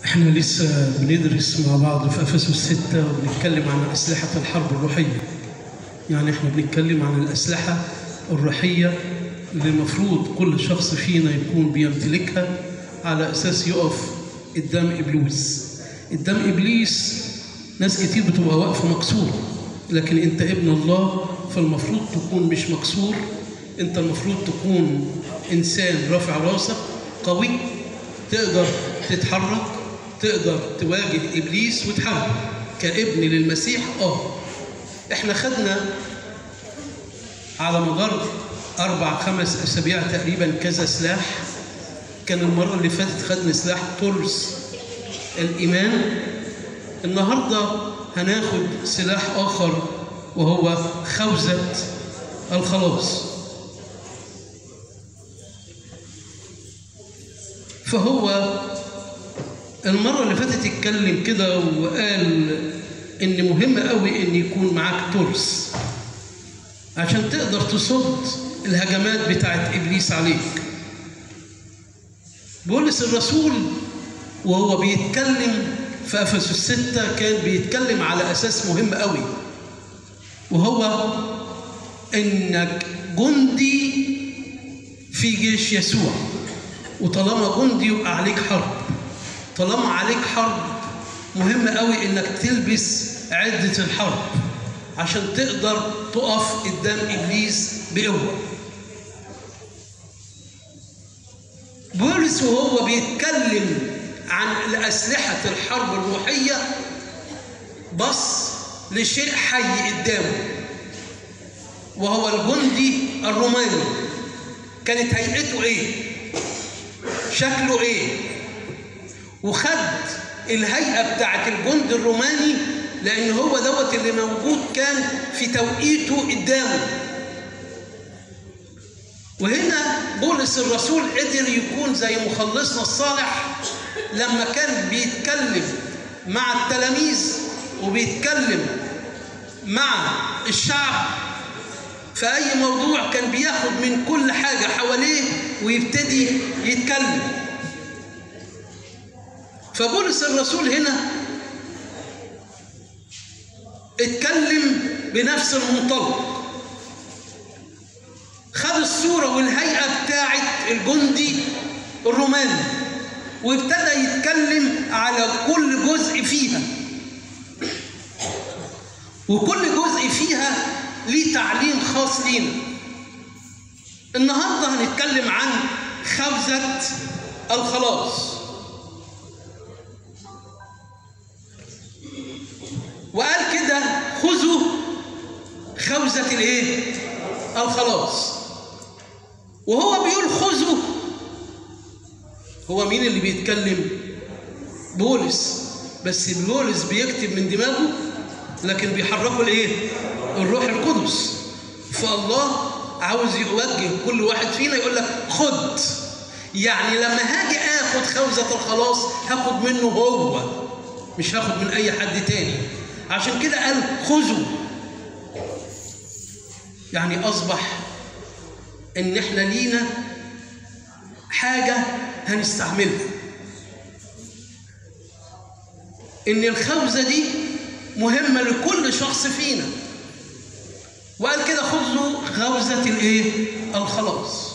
احنا لسه بندرس مع بعض في افسس ستة وبنتكلم عن اسلحه الحرب الروحيه. يعني احنا بنتكلم عن الاسلحه الروحيه اللي المفروض كل شخص فينا يكون بيمتلكها على اساس يقف قدام ابليس. قدام ابليس ناس كتير بتبقى واقفه مكسوره لكن انت ابن الله فالمفروض تكون مش مكسور انت المفروض تكون انسان رافع راسك قوي تقدر تتحرك تقدر تواجه ابليس وتحاربه كابن للمسيح اه احنا خدنا على مدار اربع خمس اسابيع تقريبا كذا سلاح كان المره اللي فاتت خدنا سلاح ترس الايمان النهارده هناخد سلاح اخر وهو خوذه الخلاص فهو المرة اللي فاتت اتكلم كده وقال إن مهم قوي إن يكون معاك ترس عشان تقدر تصد الهجمات بتاعت إبليس عليك. بولس الرسول وهو بيتكلم في أفسس الستة كان بيتكلم على أساس مهم قوي وهو إنك جندي في جيش يسوع وطالما جندي يبقى عليك حرب طالما عليك حرب مهم قوي انك تلبس عدة الحرب عشان تقدر تقف قدام ابليس بقوة بولس وهو بيتكلم عن أسلحة الحرب الروحية بص لشيء حي قدامه وهو الجندي الروماني كانت هيئته ايه شكله ايه وخد الهيئه بتاعت الجند الروماني لان هو دوت اللي موجود كان في توقيته قدامه وهنا بولس الرسول قدر يكون زي مخلصنا الصالح لما كان بيتكلم مع التلاميذ وبيتكلم مع الشعب في أي موضوع كان بياخد من كل حاجة حواليه ويبتدي يتكلم فبولس الرسول هنا اتكلم بنفس المنطلق خد الصورة والهيئة بتاعت الجندي الروماني وابتدى يتكلم على كل جزء فيها وكل جزء فيها ليه تعليم خاص لينا النهارده هنتكلم عن خوذة الخلاص وقال كده خذوا خوذة الايه؟ الخلاص وهو بيقول خذوا هو مين اللي بيتكلم؟ بولس بس بولس بيكتب من دماغه لكن بيحركوا الايه؟ الروح القدس فالله عاوز يوجه كل واحد فينا يقول لك خد يعني لما هاجي اخد خوذة الخلاص هاخد منه هو مش هاخد من اي حد تاني عشان كده قال خذوا يعني اصبح ان احنا لينا حاجة هنستعملها ان الخوذة دي مهمة لكل شخص فينا وقال كده خذوا خوذة الايه؟ الخلاص.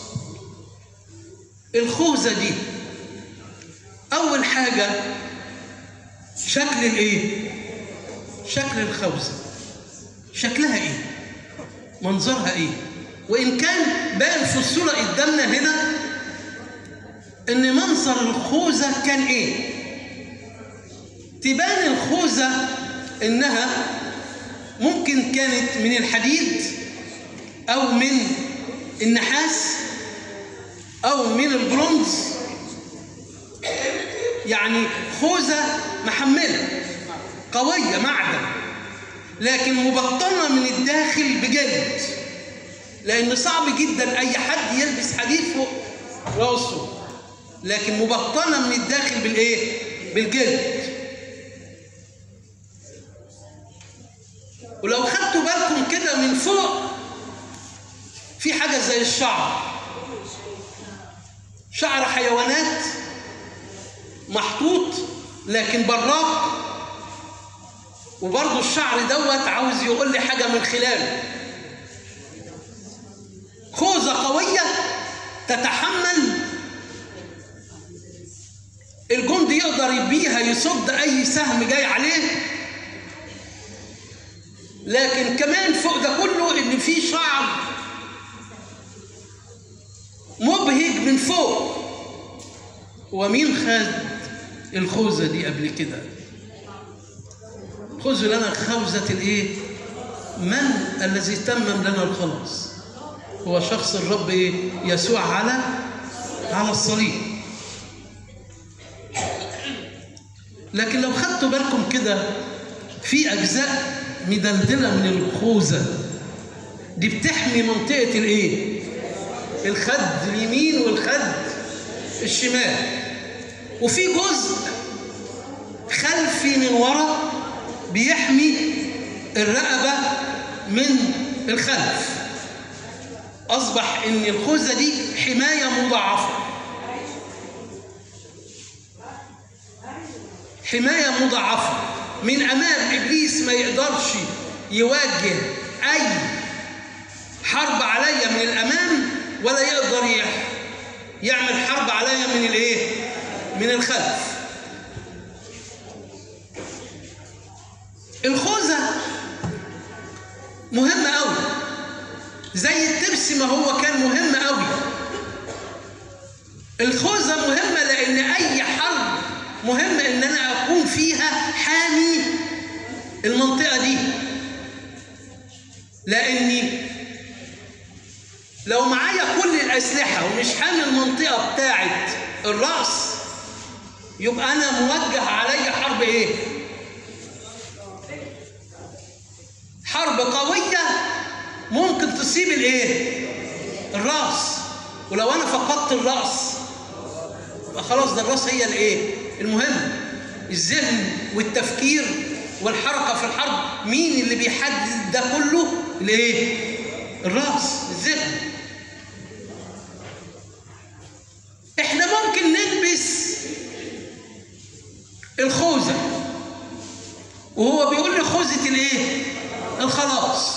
الخوذة دي أول حاجة شكل الايه؟ شكل الخوذة. شكلها ايه؟ منظرها ايه؟ وإن كان باين في الصورة قدامنا هنا إن منظر الخوذة كان ايه؟ تبان الخوذة إنها ممكن كانت من الحديد أو من النحاس أو من البرونز يعني خوذة محملة قوية معدن لكن مبطنة من الداخل بجلد لأن صعب جدا أي حد يلبس حديد فوق راسه لكن مبطنة من الداخل بالإيه؟ بالجلد ولو خدتوا بالكم كده من فوق في حاجة زي الشعر شعر حيوانات محطوط لكن براق وبرضه الشعر دوت عاوز يقول لي حاجة من خلاله خوذة قوية تتحمل الجندي يقدر بيها يصد أي سهم جاي عليه لكن كمان فوق ده كله إن في شعر مبهج من فوق ومين خد الخوذة دي قبل كده خذوا لنا خوذة الايه من الذي تمم لنا الخلاص هو شخص الرب ايه يسوع على على الصليب لكن لو خدتوا بالكم كده في اجزاء مدلدله من الخوذه دي بتحمي منطقه الايه الخد اليمين والخد الشمال وفي جزء خلفي من ورا بيحمي الرقبة من الخلف أصبح إن الخوذة دي حماية مضاعفة حماية مضاعفة من أمام إبليس ما يقدرش يواجه أي حرب عليا من الأمام ولا يقدر يعمل حرب عليا من الإيه؟ من الخلف الخوذة مهمة أوي زي التبس ما هو كان مهم أوي الخوذة مهمة لأن أي حرب مهم إن أنا أكون فيها حامي المنطقة دي لأني لو معايا كل الأسلحة ومش حامي المنطقة بتاعت الرأس يبقى أنا موجه علي حرب إيه؟ حرب قوية ممكن تصيب الايه؟ الراس ولو انا فقدت الراس يبقى خلاص ده الراس هي الايه؟ المهم الذهن والتفكير والحركة في الحرب مين اللي بيحدد ده كله؟ الايه؟ الراس الذهن احنا ممكن نلبس الخوذة وهو بيقول لي خوذة الايه؟ الخلاص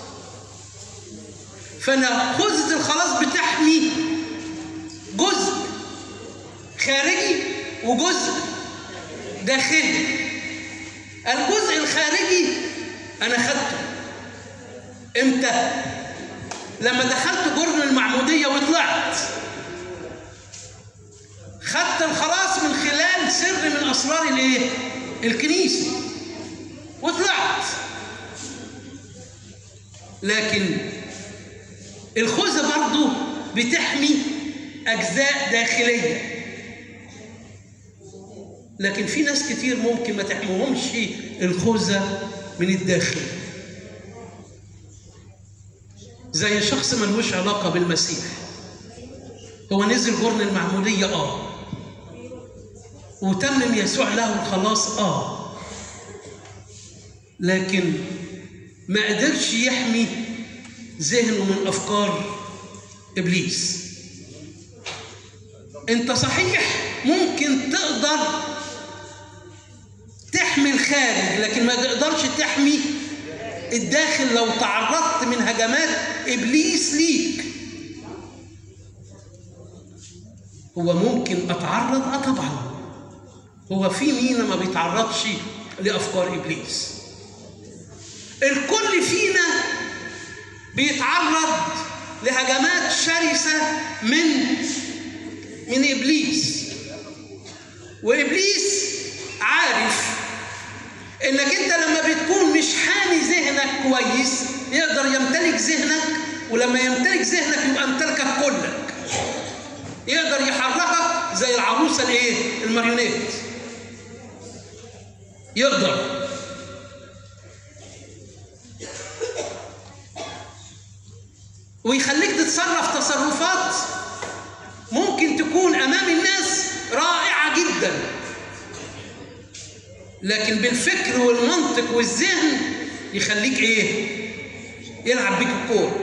فانا خوذة الخلاص بتحمي جزء خارجي وجزء داخلي الجزء الخارجي انا خدته امتى لما دخلت جرن المعمودية وطلعت خدت الخلاص من خلال سر من اسرار الايه الكنيسه وطلعت لكن الخوذة برضو بتحمي أجزاء داخلية لكن في ناس كتير ممكن ما تحميهمش الخوذة من الداخل زي شخص ملوش علاقة بالمسيح هو نزل جرن المعمودية آه وتمم يسوع له الخلاص آه لكن ما قدرش يحمي ذهنه من افكار ابليس انت صحيح ممكن تقدر تحمي الخارج لكن ما تقدرش تحمي الداخل لو تعرضت من هجمات ابليس ليك هو ممكن اتعرض اه طبعا هو في مين ما بيتعرضش لافكار ابليس الكل فينا بيتعرض لهجمات شرسة من من إبليس وإبليس عارف إنك أنت لما بتكون مش حامي ذهنك كويس يقدر يمتلك ذهنك ولما يمتلك ذهنك يبقى امتلكك كلك يقدر يحركك زي العروسة الايه؟ الماريونيت يقدر ويخليك تتصرف تصرفات ممكن تكون امام الناس رائعه جدا لكن بالفكر والمنطق والذهن يخليك ايه يلعب بيك الكوره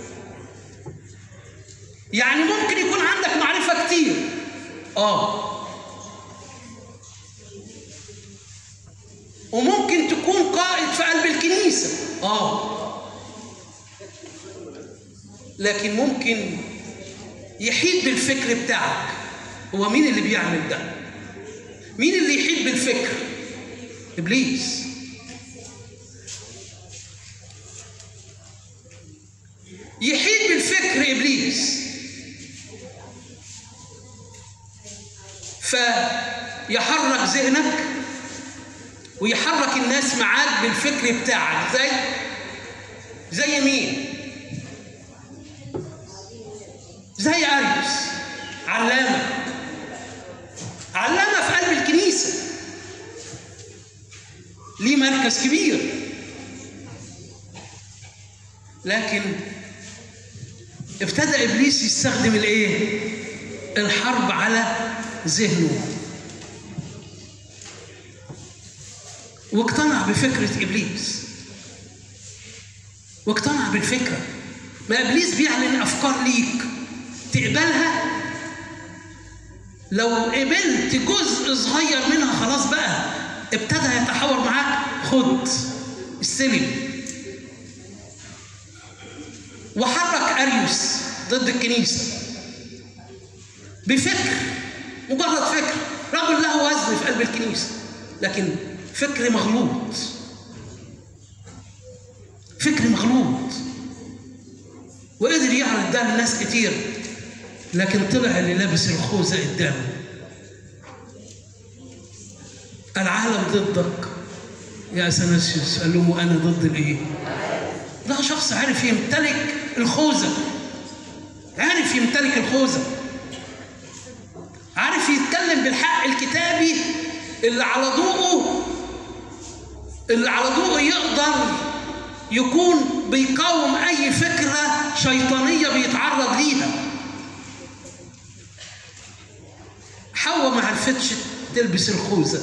يعني ممكن يكون عندك معرفه كتير اه وممكن تكون قائد في قلب الكنيسة اه لكن ممكن يحيد بالفكر بتاعك هو مين اللي بيعمل ده مين اللي يحيد بالفكر ابليس يحيد بالفكر ابليس فيحرك ذهنك ويحرك الناس معاك بالفكر بتاعك زي زي مين زي اريوس علامه علامه في قلب الكنيسه ليه مركز كبير لكن ابتدى ابليس يستخدم الايه الحرب على ذهنه واقتنع بفكره ابليس واقتنع بالفكره ما ابليس بيعلن افكار ليك تقبلها لو قبلت جزء صغير منها خلاص بقى ابتدى يتحاور معاك خد استلم وحرك اريوس ضد الكنيسه بفكر مجرد فكر رجل له وزن في قلب الكنيسه لكن فكر مغلوط فكر مغلوط وقدر يعرض ده لناس كتير لكن طلع اللي لابس الخوذه قدامه العالم ضدك يا اثناسيوس قال لهم وانا ضد الايه؟ ده شخص عارف يمتلك الخوذه عارف يمتلك الخوذه عارف يتكلم بالحق الكتابي اللي على ضوءه اللي على ضوءه يقدر يكون بيقاوم اي فكره شيطانيه بيتعرض ليها حواء ما عرفتش تلبس الخوذه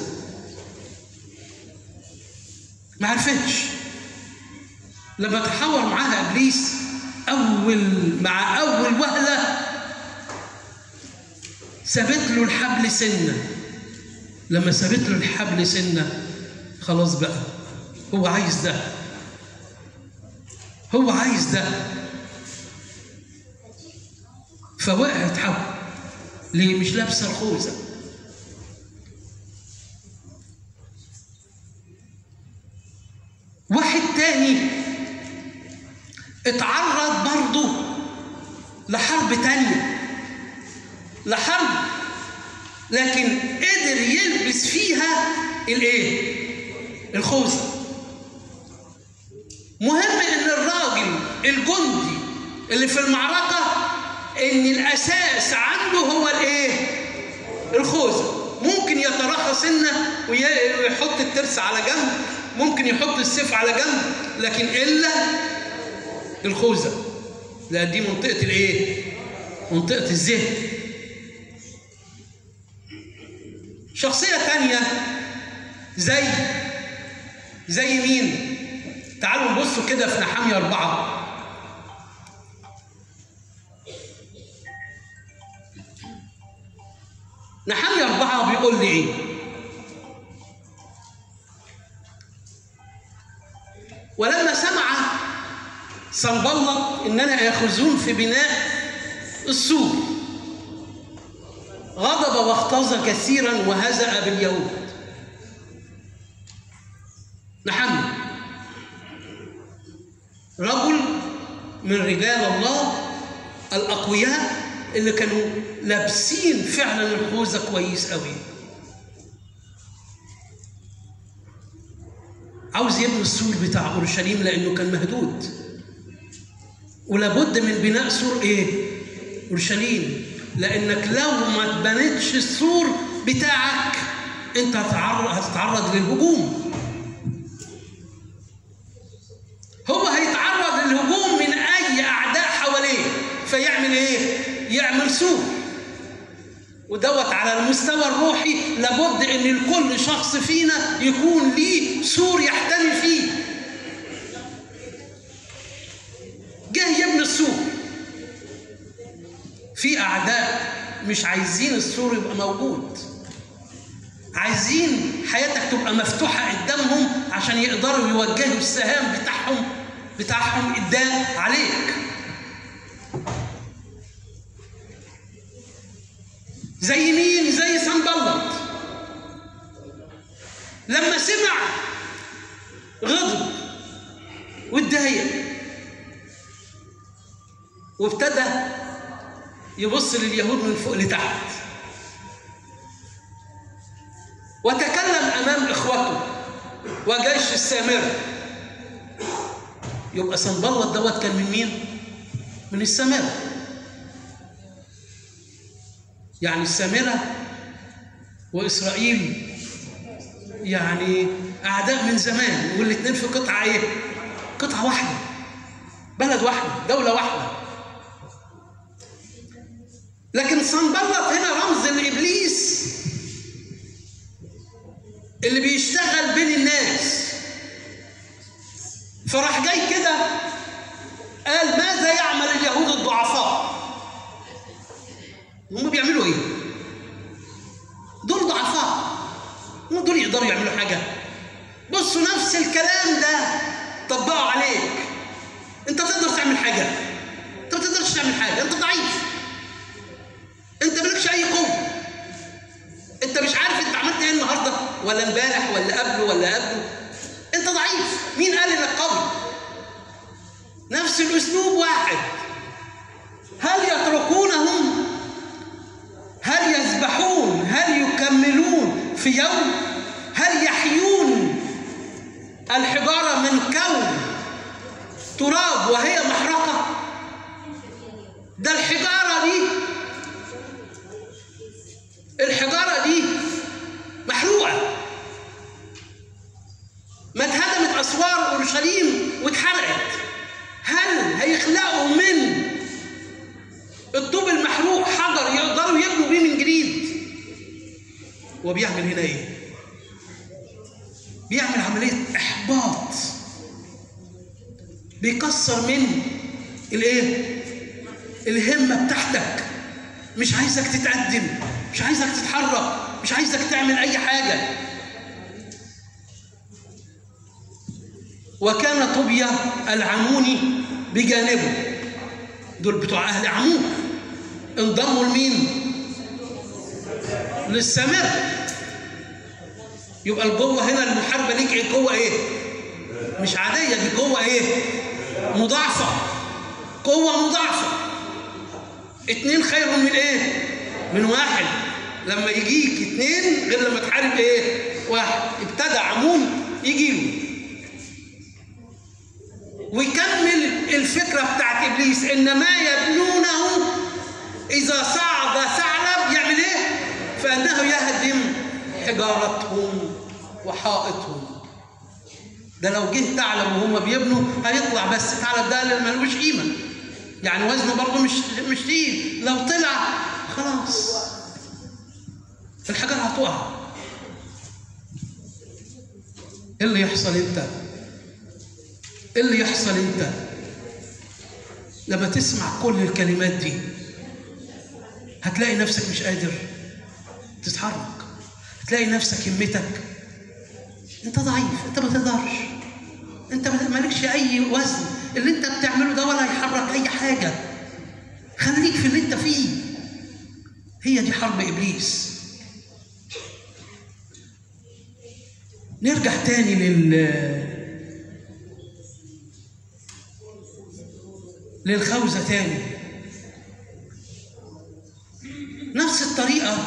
ما عرفتش لما تحاور معاها ابليس اول مع اول وهله سابت له الحبل سنه لما سابت له الحبل سنه خلاص بقى هو عايز ده هو عايز ده فوقعت حواء ليه مش لابسه الخوذه واحد تاني اتعرض برضه لحرب تانية لحرب لكن قدر يلبس فيها الايه الخوذة مهم ان الراجل الجندي اللي في المعركة ان الاساس عنده هو الايه الخوذة ممكن يتراخى سنة ويحط الترس على جنب ممكن يحط السيف على جنب لكن الا الخوذه لان دي منطقه الايه منطقه الذهن شخصيه تانية زي زي مين تعالوا نبصوا كده في نحامية أربعة نحامية أربعة بيقول لي إيه ولما سمع صنبلط اننا ياخذون في بناء السور غضب واختز كثيرا وهزأ باليهود نحمل رجل من رجال الله الأقوياء اللي كانوا لابسين فعلا الخوذة كويس قوي عاوز يبني السور بتاع اورشليم لانه كان مهدود ولابد من بناء سور ايه اورشليم لانك لو ما اتبنتش السور بتاعك انت هتتعرض هتتعرض للهجوم هو هيتعرض للهجوم من اي اعداء حواليه فيعمل ايه يعمل سور ودوت على المستوى الروحي لابد ان لكل شخص فينا يكون ليه سور يحتمي فيه جه يبني السور في اعداء مش عايزين السور يبقى موجود عايزين حياتك تبقى مفتوحة قدامهم عشان يقدروا يوجهوا السهام بتاعهم بتاعهم قدام عليك زي مين؟ زي سنبلط لما سمع غضب واتضايق وابتدى يبص لليهود من فوق لتحت وتكلم امام اخوته وجيش السامره يبقى سنبلط دوت كان من مين؟ من السامره يعني السامره واسرائيل يعني اعداء من زمان والاثنين في قطعه ايه؟ قطعه واحده بلد واحده دوله واحده لكن سنبلط هنا رمز لابليس اللي بيشتغل بين الناس فراح جاي كده قال ماذا يعمل اليهود الضعفاء هم بيعملوا ايه دول ضعفاء هم دول يقدروا يعملوا حاجه بصوا نفس الكلام ده طبقوا عليك انت تقدر تعمل حاجه انت ما تقدرش تعمل حاجه انت ضعيف انت مالكش اي قوه انت مش عارف انت عملت ايه النهارده ولا امبارح ولا قبله ولا قبله انت ضعيف مين قال انك قوي نفس الاسلوب واحد هل يتركونهم هل يذبحون هل يكملون في يوم هل يحيون الحجاره من كون تراب وهي محرقه ده الحجاره دي الحجارة دي محروقة ما اتهدمت أسوار أورشليم واتحرقت هل هيخلقوا من الطوب المحروق حجر يقدروا يبنوا بيه من جديد وبيعمل هنا ايه بيعمل عملية إحباط بيكسر من الايه الهمة بتاعتك مش عايزك تتقدم مش عايزك تتحرك مش عايزك تعمل اي حاجه وكان طوبيا العموني بجانبه دول بتوع اهل عمون انضموا لمين للسامر يبقى القوه هنا المحاربه ليك ايه قوه ايه مش عاديه دي قوه ايه مضاعفه قوه مضاعفه اتنين خير من ايه من واحد لما يجيك اتنين غير لما تحارب ايه واحد ابتدى عمون يجي له ويكمل الفكرة بتاعت إبليس إن ما يبنونه إذا صعد ثعلب يعمل إيه؟ فإنه يهدم حجارتهم وحائطهم ده لو جه ثعلب وهم بيبنوا هيطلع بس ثعلب ده اللي ملوش قيمة يعني وزنه برضه مش مش تقيل لو طلع خلاص الحجر هتقع ايه اللي يحصل انت ايه اللي يحصل انت لما تسمع كل الكلمات دي هتلاقي نفسك مش قادر تتحرك هتلاقي نفسك همتك انت ضعيف انت ما تقدرش انت مالكش اي وزن اللي انت بتعمله ده ولا يحرك اي حاجه خليك في اللي انت فيه هي دي حرب ابليس نرجع تاني لل للخوذه تاني نفس الطريقه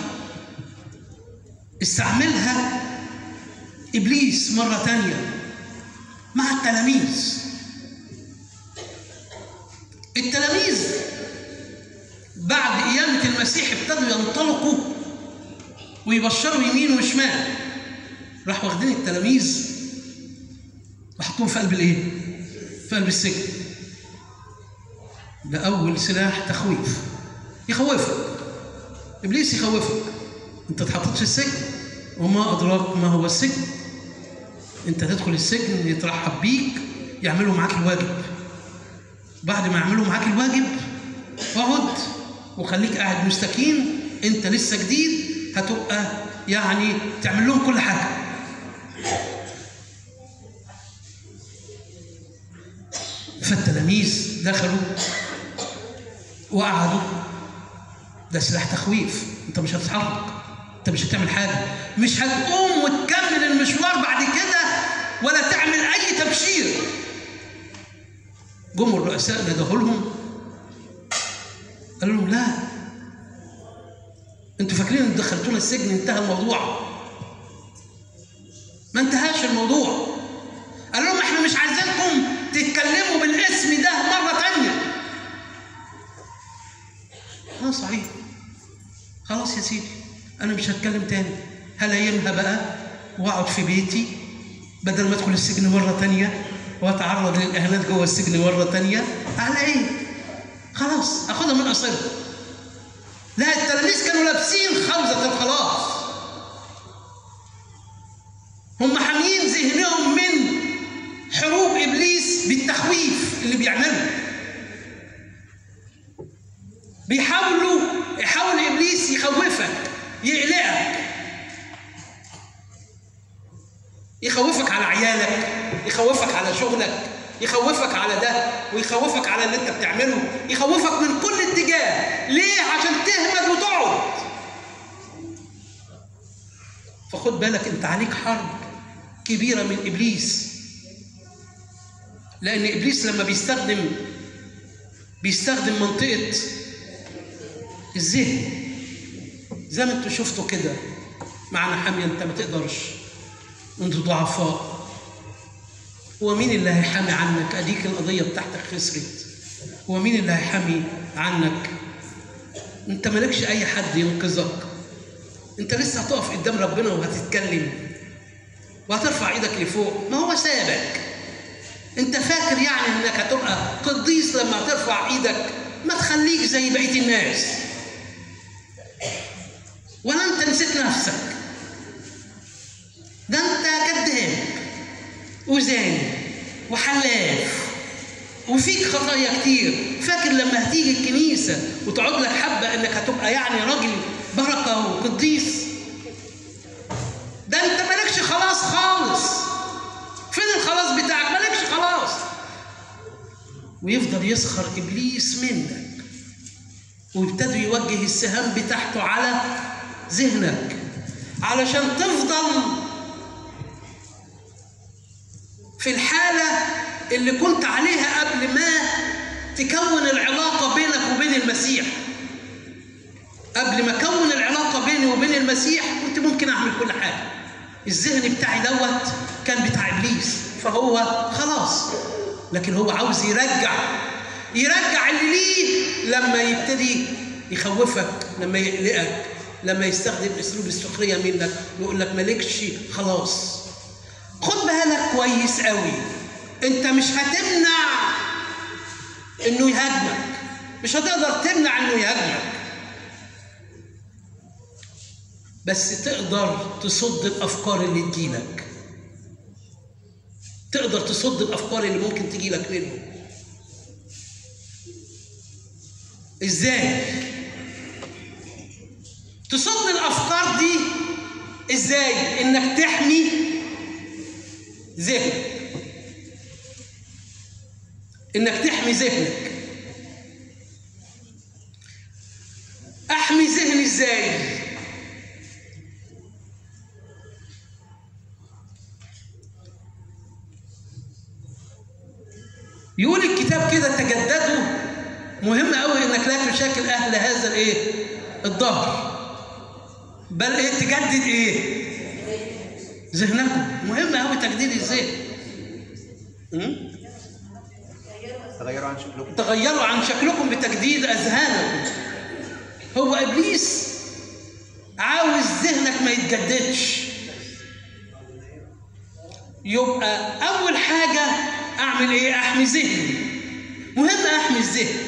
استعملها ابليس مره تانيه مع التلاميذ التلاميذ بعد قيامة المسيح ابتدوا ينطلقوا ويبشروا يمين وشمال راح واخدين التلاميذ وحطوهم في قلب الايه؟ في قلب السجن ده أول سلاح تخويف يخوفك إبليس يخوفك أنت اتحطيت في السجن وما أدراك ما هو السجن أنت تدخل السجن يترحب بيك يعملوا معاك الواجب بعد ما يعملوا معاك الواجب اقعد وخليك قاعد مستكين انت لسه جديد هتبقى يعني تعمل لهم كل حاجه فالتلاميذ دخلوا وقعدوا ده سلاح تخويف انت مش هتتحرك انت مش هتعمل حاجه مش هتقوم وتكمل المشوار بعد كده ولا تعمل اي تبشير جم الرؤساء ندهوا لهم قالوا لهم لا انتوا فاكرين ان دخلتونا السجن انتهى الموضوع ما انتهاش الموضوع قال لهم احنا مش عايزينكم تتكلموا بالاسم ده مره تانية اه صحيح خلاص يا سيدي انا مش هتكلم تاني هلايمها بقى واقعد في بيتي بدل ما ادخل السجن مره تانية واتعرض للاهانات جوه السجن مره تانية على ايه خلاص اخدها من قصرها لا التلاميذ كانوا لابسين خوذة الخلاص هم حاميين ذهنهم من حروب ابليس بالتخويف اللي بيعمله بيحاولوا يحاول ابليس يخوفك يقلقك يخوفك على عيالك يخوفك على شغلك يخوفك على ده ويخوفك على اللي انت بتعمله يخوفك من كل اتجاه ليه عشان تهمد وتقعد فخد بالك انت عليك حرب كبيره من ابليس لان ابليس لما بيستخدم بيستخدم منطقه الذهن زي ما انتوا شفتوا كده معنا حامية انت ما تقدرش انتوا ضعفاء هو مين اللي هيحامي عنك اديك القضيه بتاعتك خسرت هو مين اللي هيحامي عنك انت مالكش اي حد ينقذك انت لسه هتقف قدام ربنا وهتتكلم وهترفع ايدك لفوق ما هو سابك انت فاكر يعني انك هتبقى قديس لما ترفع ايدك ما تخليك زي بقيه الناس ولا انت نسيت نفسك ده انت كذاب وزاني وحلاف وفيك خطايا كتير فاكر لما هتيجي الكنيسة وتقعد لك حبة انك هتبقى يعني راجل بركة وقديس ده انت مالكش خلاص خالص فين الخلاص بتاعك مالكش خلاص ويفضل يسخر ابليس منك ويبتدوا يوجه السهام بتاعته على ذهنك علشان تفضل في الحالة اللي كنت عليها قبل ما تكون العلاقة بينك وبين المسيح قبل ما أكون العلاقة بيني وبين المسيح كنت ممكن أعمل كل حاجة الذهن بتاعي دوت كان بتاع إبليس فهو خلاص لكن هو عاوز يرجع يرجع اللي ليه لما يبتدي يخوفك لما يقلقك لما يستخدم اسلوب السخريه منك ويقول لك مالكش خلاص خد بالك كويس قوي انت مش هتمنع انه يهاجمك مش هتقدر تمنع انه يهاجمك بس تقدر تصد الافكار اللي تجيلك تقدر تصد الافكار اللي ممكن تجيلك منه ازاي تصد الافكار دي ازاي انك تحمي ذهنك انك تحمي ذهنك احمي ذهني ازاي يقول الكتاب كده تجددوا مهم قوي انك لا تشاكل اهل هذا الايه الظهر بل ايه تجدد ايه ذهنكم مهم قوي تجديد الذهن م? تغيروا عن شكلكم تغيروا عن شكلكم بتجديد اذهانكم هو ابليس عاوز ذهنك ما يتجددش يبقى اول حاجه اعمل ايه احمي ذهني مهم احمي الذهن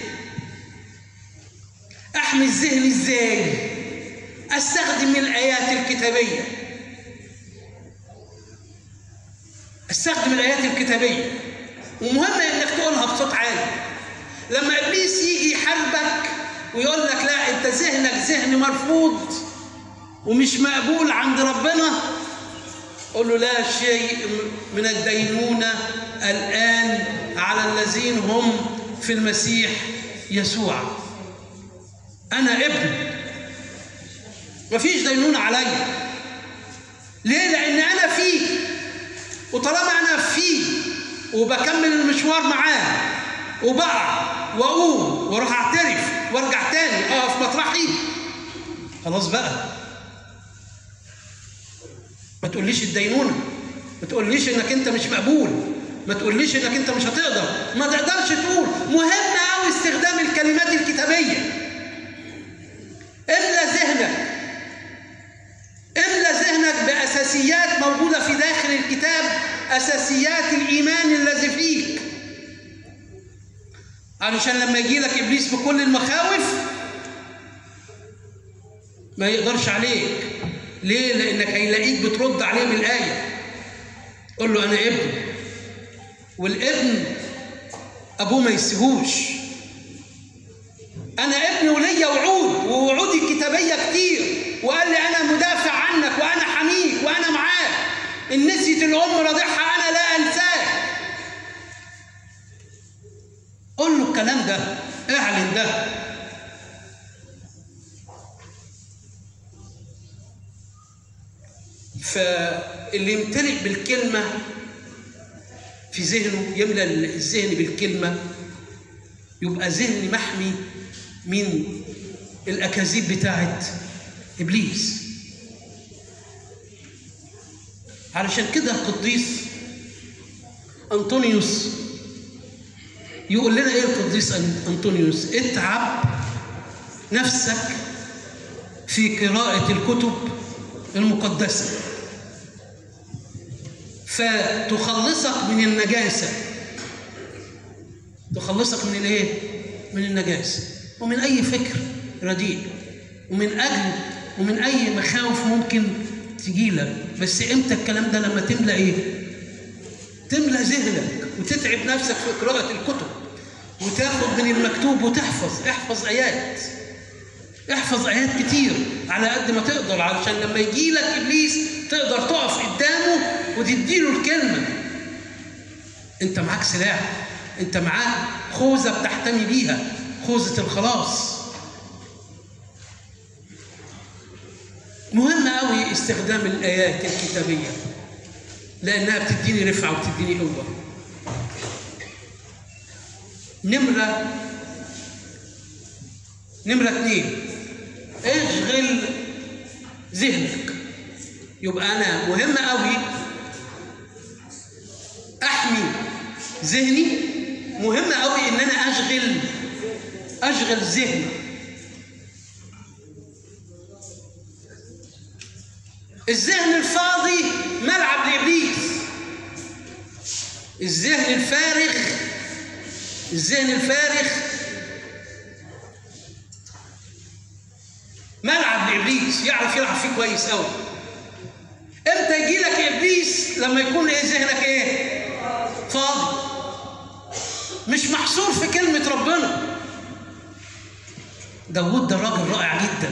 احمي الذهن ازاي استخدم الايات الكتابيه استخدم الايات الكتابيه ومهم انك تقولها بصوت عالي لما ابليس يجي يحاربك ويقول لك لا انت ذهنك ذهن مرفوض ومش مقبول عند ربنا قل له لا شيء من الدينونة الآن على الذين هم في المسيح يسوع أنا ابن مفيش دينونة عليا ليه؟ لأن أنا فيه وطالما أنا فيه وبكمل المشوار معاه وبقع وأقوم وأروح أعترف وأرجع تاني أقف مطرحي خلاص بقى ما تقوليش الدينونة ما تقوليش إنك أنت مش مقبول ما تقوليش إنك أنت مش هتقدر ما تقدرش تقول مهم أوي استخدام الكلمات الكتابية املى ذهنك املى ذهنك باساسيات موجوده في داخل الكتاب اساسيات الايمان الذي فيك علشان لما يجي لك ابليس بكل المخاوف ما يقدرش عليك ليه لانك هيلاقيك بترد عليه بالايه قول له انا ابن والابن ابوه ما يسيبوش انا ابن وليا وعود ووعودي الكتابيه كتير وقال لي انا مدافع عنك وانا حميك وانا معاك ان نسيت الام رضيعها انا لا انساك قول له الكلام ده اعلن ده فاللي يمتلئ بالكلمه في ذهنه يملى الذهن بالكلمه يبقى ذهني محمي من الاكاذيب بتاعت ابليس علشان كده القديس انطونيوس يقول لنا ايه القديس انطونيوس اتعب نفسك في قراءة الكتب المقدسة فتخلصك من النجاسة تخلصك من الايه؟ من النجاسة ومن أي فكر رديء ومن أجل ومن أي مخاوف ممكن تجيلك بس إمتى الكلام ده لما تملى إيه؟ تملى ذهنك وتتعب نفسك في قراءة الكتب وتاخد من المكتوب وتحفظ احفظ آيات احفظ آيات كتير على قد ما تقدر علشان لما يجي لك إبليس تقدر تقف قدامه وتديله الكلمة أنت معاك سلاح أنت معاك خوذة بتحتمي بيها خوذة الخلاص مهم قوي استخدام الآيات الكتابية لأنها بتديني رفعة وبتديني قوة نمرة نمرة اثنين اشغل ذهنك يبقى أنا مهم قوي أحمي ذهني مهم قوي إن أنا أشغل أشغل ذهني الذهن الفاضي ملعب لإبليس الذهن الفارغ الذهن الفارغ ملعب لإبليس يعرف يلعب فيه كويس قوي امتى يجي لك ابليس لما يكون ايه ذهنك ايه فاضي مش محصور في كلمه ربنا داوود ده راجل رائع جدا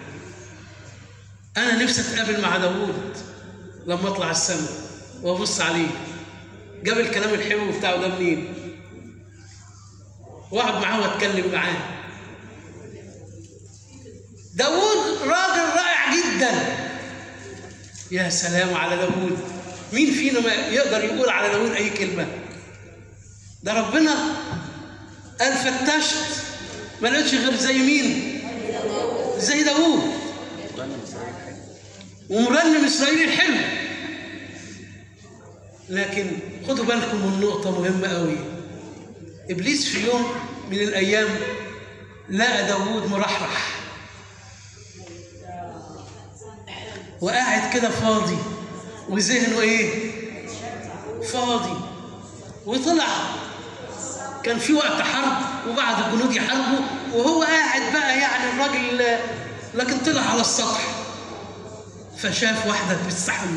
انا نفسي اتقابل مع داوود لما اطلع السماء وابص عليه جاب الكلام الحلو بتاعه ده منين واقعد معاه واتكلم معاه داوود راجل رائع جدا يا سلام على داوود مين فينا ما يقدر يقول على داوود اي كلمه ده ربنا قال فتشت ما لقيتش غير زي مين زي داوود ومرنم اسرائيل الحلو لكن خدوا بالكم من نقطه مهمه قوي ابليس في يوم من الايام لقى داوود مرحرح وقاعد كده فاضي وذهنه ايه فاضي وطلع كان في وقت حرب وبعد الجنود يحاربوا وهو قاعد بقى يعني الراجل لكن طلع على السطح فشاف واحدة بتستحمى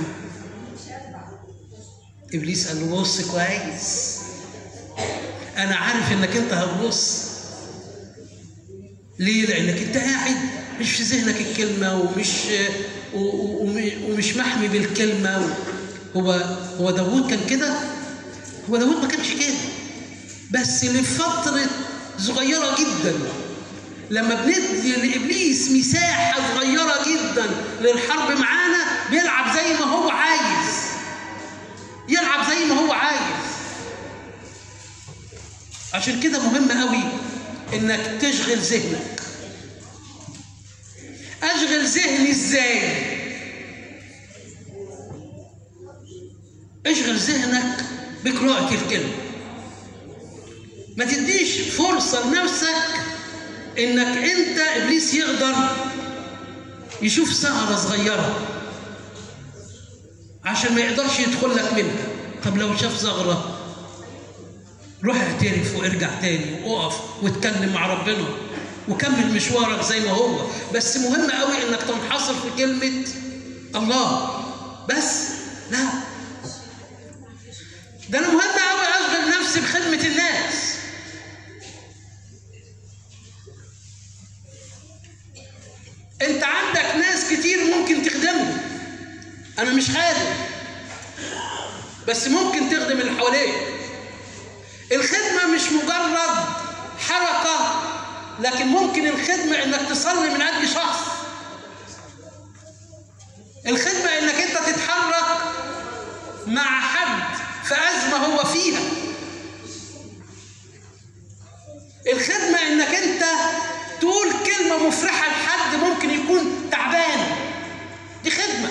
إبليس قال له بص كويس أنا عارف إنك أنت هتبص ليه؟ لأنك أنت قاعد مش في ذهنك الكلمة ومش و- و- وم- ومش محمي بالكلمه هو هو داوود كان كده هو داوود ما كانش كده بس لفتره صغيره جدا لما بندي لابليس مساحه صغيره جدا للحرب معانا بيلعب زي ما هو عايز يلعب زي ما هو عايز عشان كده مهم قوي انك تشغل ذهنك اشغل ذهني ازاي اشغل ذهنك بقراءة الكلمة ما تديش فرصة لنفسك انك انت ابليس يقدر يشوف ثغرة صغيرة عشان ما يقدرش يدخل لك منها طب لو شاف ثغرة روح اعترف وارجع تاني وقف واتكلم مع ربنا وكمل مشوارك زي ما هو بس مهم قوي انك تنحصر في كلمة الله بس لا ده انا مهم قوي اشغل نفسي بخدمة الناس انت عندك ناس كتير ممكن تخدمهم انا مش خادم بس ممكن تخدم اللي حواليك الخدمة مش مجرد حركة لكن ممكن الخدمة انك تصلي من اجل شخص الخدمة انك انت تتحرك مع حد في ازمة هو فيها الخدمة انك انت تقول كلمة مفرحة لحد ممكن يكون تعبان دي خدمة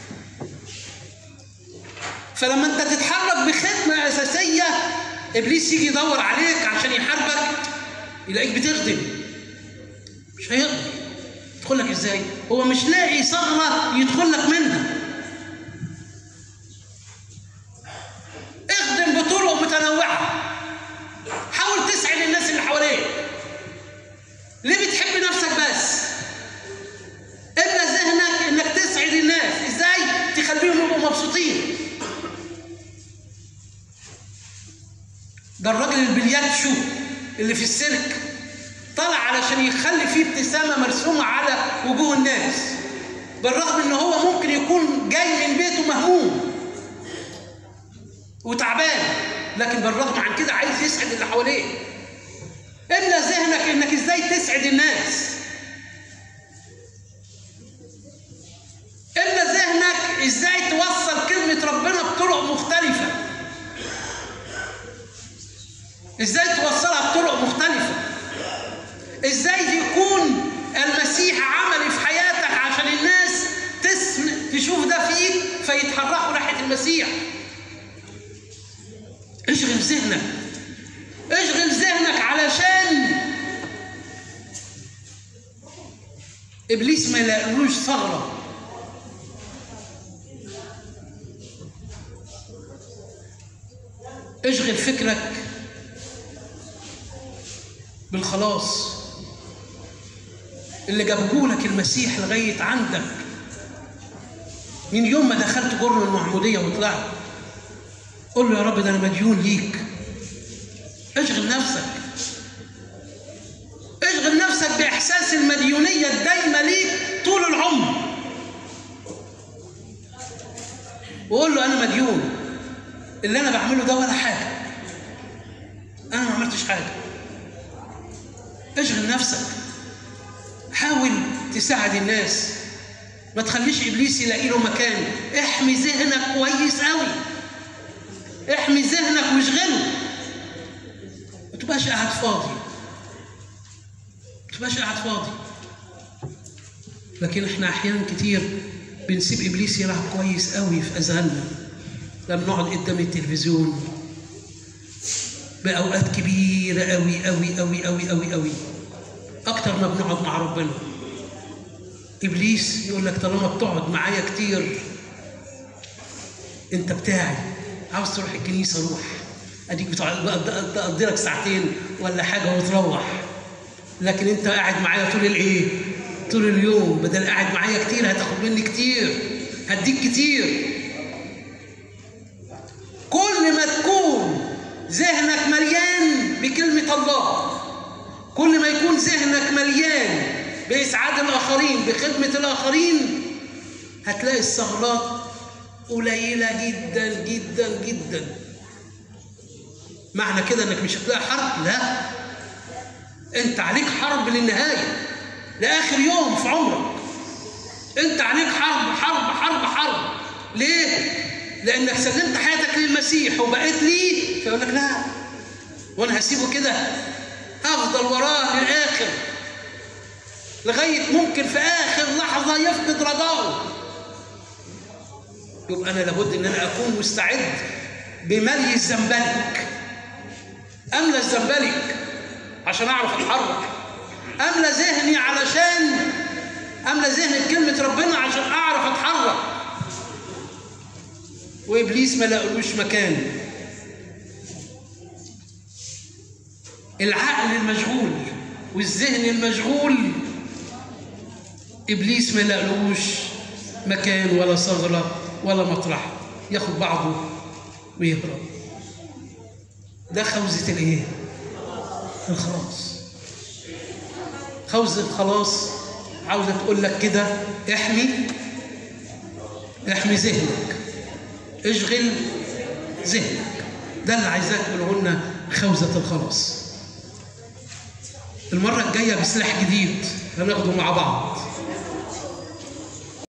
فلما انت تتحرك بخدمة اساسية ابليس يجي يدور عليك عشان يحاربك يلاقيك بتخدم مش هيقدر يدخل لك ازاي هو مش لاقي ثغره يدخل لك منها اخدم بطرق متنوعه حاول تسعد الناس اللي حواليك ليه بتحب نفسك بس املى ذهنك انك تسعد الناس ازاي تخليهم يبقوا مبسوطين ده الراجل البلياتشو اللي في السيرك طلع علشان يخلي فيه ابتسامه مرسومه على وجوه الناس بالرغم ان هو ممكن يكون جاي من بيته مهموم وتعبان لكن بالرغم عن كده عايز يسعد اللي حواليه املى ذهنك انك ازاي تسعد الناس املى ذهنك ازاي توصل كلمه ربنا بطرق مختلفه ازاي توصلها بطرق مختلفة ازاي يكون المسيح عملي في حياتك عشان الناس تسم... تشوف ده فيك فيتحركوا ناحية المسيح اشغل ذهنك اشغل ذهنك علشان ابليس ما يلاقلوش ثغره اشغل فكرك بالخلاص اللي جابهولك المسيح لغاية عندك من يوم ما دخلت جرن المعمودية وطلعت قول له يا رب ده أنا مديون ليك اشغل نفسك اشغل نفسك بإحساس المديونية الدايمة ليك طول العمر وقول له أنا مديون اللي أنا بعمله ده ولا حاجة أنا ما عملتش حاجة اشغل نفسك حاول تساعد الناس ما تخليش ابليس يلاقي له مكان احمي ذهنك كويس قوي احمي ذهنك واشغله ما تبقاش قاعد فاضي ما تبقاش قاعد فاضي لكن احنا احيانا كتير بنسيب ابليس يلعب كويس قوي في اذهاننا لما نقعد قدام التلفزيون باوقات كبيره قوي قوي قوي قوي قوي قوي اكتر ما بنقعد مع ربنا ابليس يقول لك طالما بتقعد معايا كتير انت بتاعي عاوز تروح الكنيسه روح اديك بتقعد تقضي لك ساعتين ولا حاجه وتروح لكن انت قاعد معايا طول الايه طول اليوم بدل قاعد معايا كتير هتاخد مني كتير هديك كتير كل ما تكون ذهنك مليان بكلمة الله كل ما يكون ذهنك مليان بإسعاد الآخرين بخدمة الآخرين هتلاقي الثغرات قليلة جدا جدا جدا معنى كده انك مش هتلاقي حرب لا انت عليك حرب للنهاية لآخر يوم في عمرك انت عليك حرب حرب حرب حرب ليه؟ لانك سلمت حياتك للمسيح وبقيت ليه فيقول لك لا وانا هسيبه كده هفضل وراه للاخر لغايه ممكن في اخر لحظه يفقد رجائه يبقى انا لابد ان انا اكون مستعد بملي الزنبلك املى الزنبلك عشان اعرف اتحرك املى ذهني علشان املى ذهني بكلمه ربنا عشان اعرف اتحرك وابليس ما لقلوش مكان العقل المشغول والذهن المشغول ابليس ما لقلوش مكان ولا ثغره ولا مطرح ياخد بعضه ويهرب ده خوذه الايه الخلاص خوذه الخلاص عاوزه تقول لك كده احمي احمي ذهنك اشغل ذهنك ده اللي عايزاك تقوله لنا خوذة الخلاص المرة الجاية بسلاح جديد هناخده مع بعض